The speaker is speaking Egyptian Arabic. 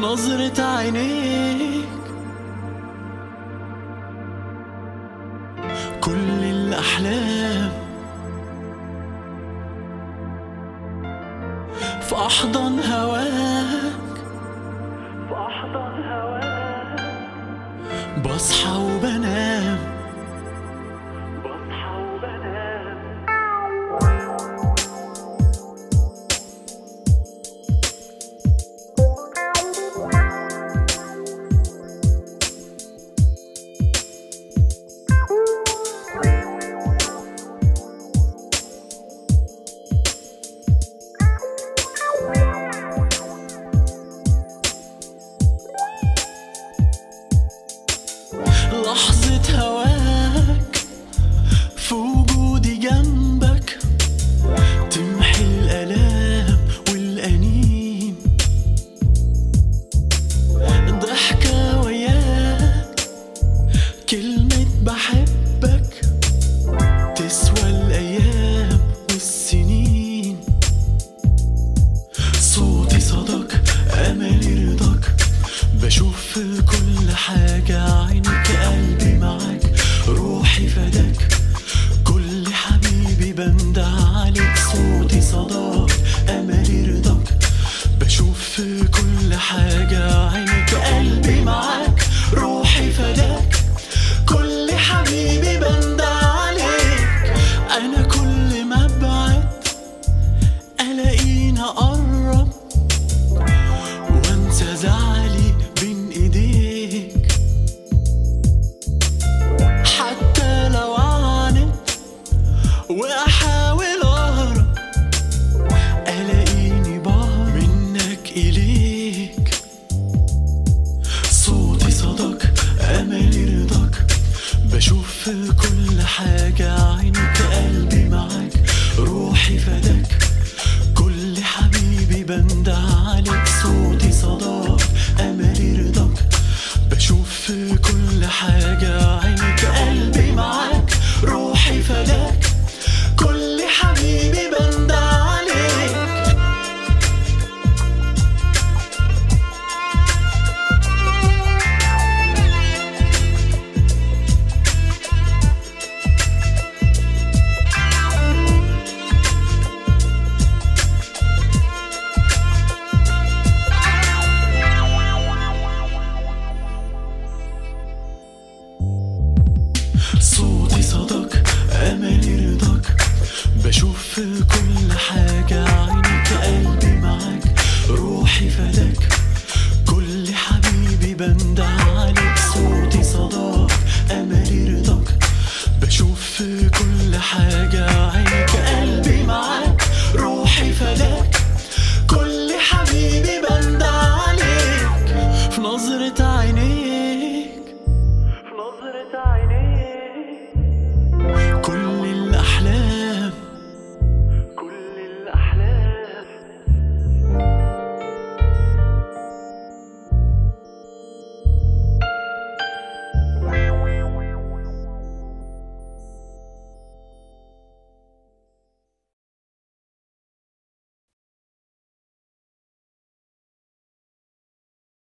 نظرة عينيك كل الأحلام في أحضن هواك في أحضن هواك بصحى وبنام بصحى وبنام لحظة هواك في وجودي جنبك تمحي الآلام والأنين ضحكة وياك كلمة بحبك تسوى الأيام والسنين صوتي صداك أملي رضاك بشوف في كل حاجة عينك قلبي معاك روحي فداك كل حبيبي بندع عليك صوتي صداك أملي رضاك بشوف في كل حاجة عينك قلبي معاك روحي فداك كل حبيبي بندع عليك أنا كل ما أبعد ألاقيني أقرب وانسى زعلي بين ايديك حتى لو عانت واحاول اهرب الاقيني بهرب منك اليك صوتي صداك املي رضاك بشوف في كل حاجة عينك قلبي معاك روحي فداك كل حبيبي بندع عليك صوتي صداك املي رضاك بشوف في كل حاجة عينك قلبي معاك روحي فداك كل حبيبي بندع عليك صوتي صداك املي رضاك بشوف في كل حاجة عينك قلبي معاك روحي فداك كل حبيبي بندع عليك صوتي صداك املي رضاك بشوف في كل حاجة عينك